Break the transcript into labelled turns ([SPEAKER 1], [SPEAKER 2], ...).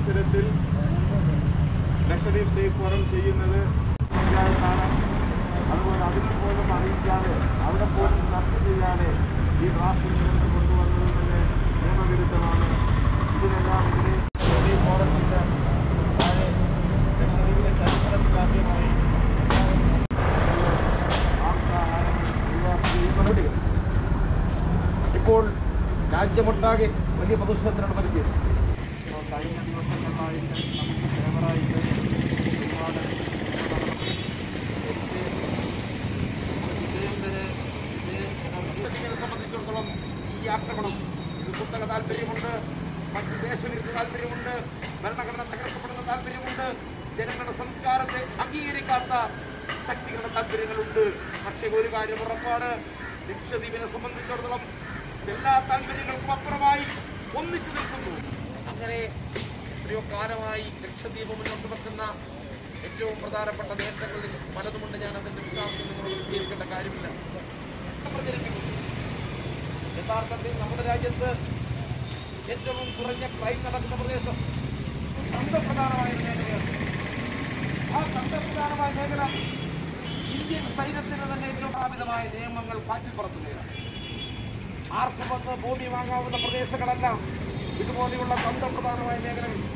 [SPEAKER 1] അവസരത്തിൽ Lakshadweep safe forum ചെയ്യുന്നത് പഞ്ചായത്താണ് അതുപോലെ അതിൽ പോലും അറിയിക്കാതെ അവിടെ പോലും ചർച്ച ചെയ്യാതെ ഈ ഡ്രാഫ്റ്റ് നിയമനം കൊണ്ടുവന്നത് തന്നെ നിയമവിരുദ്ധമാണ് ഇതിനെല്ലാം ഇതിനെ ലക്ഷദ്വീപ് ഫോറത്തിന്റെ താഴെ ലക്ഷദ്വീപിലെ ചരിത്രത്തിലാദ്യമായി മാംസാഹാരം ഒഴിവാക്കുകയും
[SPEAKER 2] ഇപ്പോൾ രാജ്യമൊട്ടാകെ വലിയ പൊതുശ്രദ്ധയാണ് പറ്റിയത്
[SPEAKER 1] ഇപ്പോൾ കഴിഞ്ഞ ദിവസങ്ങളിലായിട്ട് നമുക്ക് ഫേവറായിട്ട് ഒരുപാട്
[SPEAKER 2] ഇതിനെ സംബന്ധിച്ചിടത്തോളം ഈ ആക്രമണം ഇത് കുത്തക താല്പര്യമുണ്ട് മറ്റ് ദേശവിരുദ്ധ താല്പര്യമുണ്ട് ഭരണഘടന തകർക്കപ്പെടുന്ന താല്പര്യമുണ്ട് ജനങ്ങളുടെ സംസ്കാരത്തെ അംഗീകരിക്കാത്ത ശക്തികളുടെ താല്പര്യങ്ങളുണ്ട് പക്ഷേ ഒരു കാര്യം ഉറപ്പാണ് ലക്ഷദ്വീപിനെ സംബന്ധിച്ചിടത്തോളം എല്ലാ താല്പര്യങ്ങൾക്കും അപ്പുറമായി ഒന്നിച്ചു നിൽക്കുന്നു അങ്ങനെ എത്രയോ കാലമായി ലക്ഷദ്വീപ് മുന്നോട്ട് വെക്കുന്ന ഏറ്റവും പ്രധാനപ്പെട്ട നേട്ടങ്ങളിൽ പലതുമുണ്ട് ഞാൻ അതിന്റെ വിശദാംശം നിങ്ങളോട് വിശദീകരിക്കേണ്ട കാര്യമില്ല പ്രചരിപ്പിക്കുന്നു യഥാർത്ഥത്തിൽ നമ്മുടെ രാജ്യത്ത് ഏറ്റവും കുറഞ്ഞ ക്രൈം നടക്കുന്ന പ്രദേശം തന്ത്രപ്രധാനമായ ഒരു മേഖലയാണ് ആ തന്ത്രപ്രധാനമായ മേഖല ഇന്ത്യൻ സൈന്യത്തിന് തന്നെ ഏറ്റവും സ്ഥാപിതമായ നിയമങ്ങൾ കാറ്റിൽ പറത്തുകയാണ് ആർക്കും വന്ന് ഭൂമി വാങ്ങാവുന്ന പ്രദേശങ്ങളെല്ലാം ഇതുപോലെയുള്ള തന്ത്രപ്രധാനമായ മേഖലകൾ